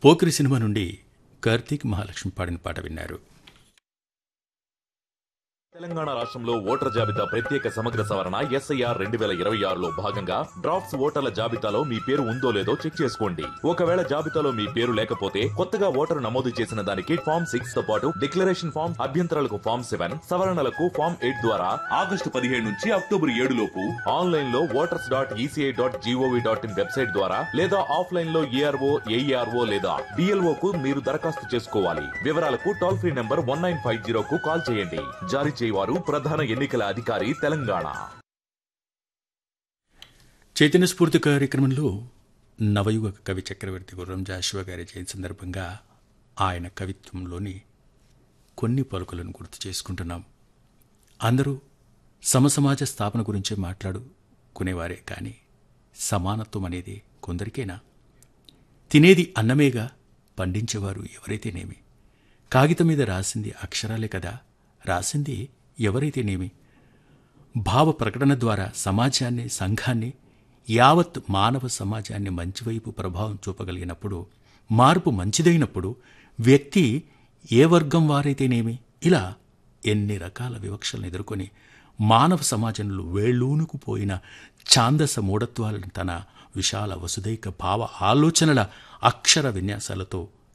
Pokiri cinema నుండి కార్తీక్ మహాలక్ష్మి పాడిన పాట విన్నారు తెలంగాణ రాష్ట్రంలో ఓటర్ జాబితా ప్రత్యేక సమగ్ర సవరణ ఎస్ఐఆర్ రెండు వేల ఇరవై ఆరులో భాగంగా డ్రాఫ్ట్స్ ఓటర్ల జాబితాలో మీ పేరు ఉందో లేదో చెక్ చేసుకోండి ఒకవేళ జాబితాలో మీ పేరు లేకపోతే కొత్తగా ఓటరు నమోదు చేసిన దానికి ఫామ్ సిక్స్ తో పాటు డిక్లరేషన్ ఫామ్ అభ్యంతరాలకు ఫామ్ సెవెన్ సవరణలకు ఫామ్ ఎయిట్ ద్వారా ఆగస్టు పదిహేడు నుంచి అక్టోబర్ ఏడు లోపు ఆన్లైన్ లో voters dot ECI dot GOV dot in website ద్వారా లేదా ఆఫ్లైన్ లో ఏఆర్ఓ ఏఈఆర్ఓ లేదా డిఎల్ఓ కు మీరు దరఖాస్తు చేసుకోవాలి వివరాలకు toll free number one nine five zero కు కాల్ చేయండి జారీ చేయవారు ప్రధాన ఎన్నికల అధికారి తెలంగాణ చైతన్య స్ఫూర్తి కార్యక్రమంలో నవయుగ కవి చక్రవర్తి గుర్రం జాషువా గారి జయంతి సందర్భంగా ఆయన కవిత్వంలోని కొన్ని పలుకులను గుర్తు చేసుకుంటున్నాం అందరూ సమసమాజ స్థాపన గురించే మాట్లాడుకునేవారే కానీ సమానత్వం అనేది కొందరికేనా తినేది అన్నమేగా పండించేవారు ఎవరైతేనేమి కాగితం మీద రాసింది అక్షరాలే కదా రాసింది ఎవరైతేనేమి భావ ప్రకటన ద్వారా సమాజాన్ని సంఘాన్ని యావత్ మానవ సమాజాన్ని మంచివైపు ప్రభావం చూపగలిగినప్పుడు మార్పు మంచిదైనప్పుడు వ్యక్తి ఏ వర్గం వారైతేనేమి ఇలా ఎన్ని రకాల వివక్షలను ఎదుర్కొని మానవ సమాజంలో వేళ్ళూనుకుపోయిన ఛాందస మూఢత్వాలను తన విశాల వసుదైక భావ ఆలోచనల అక్షర విన్యాసాలతో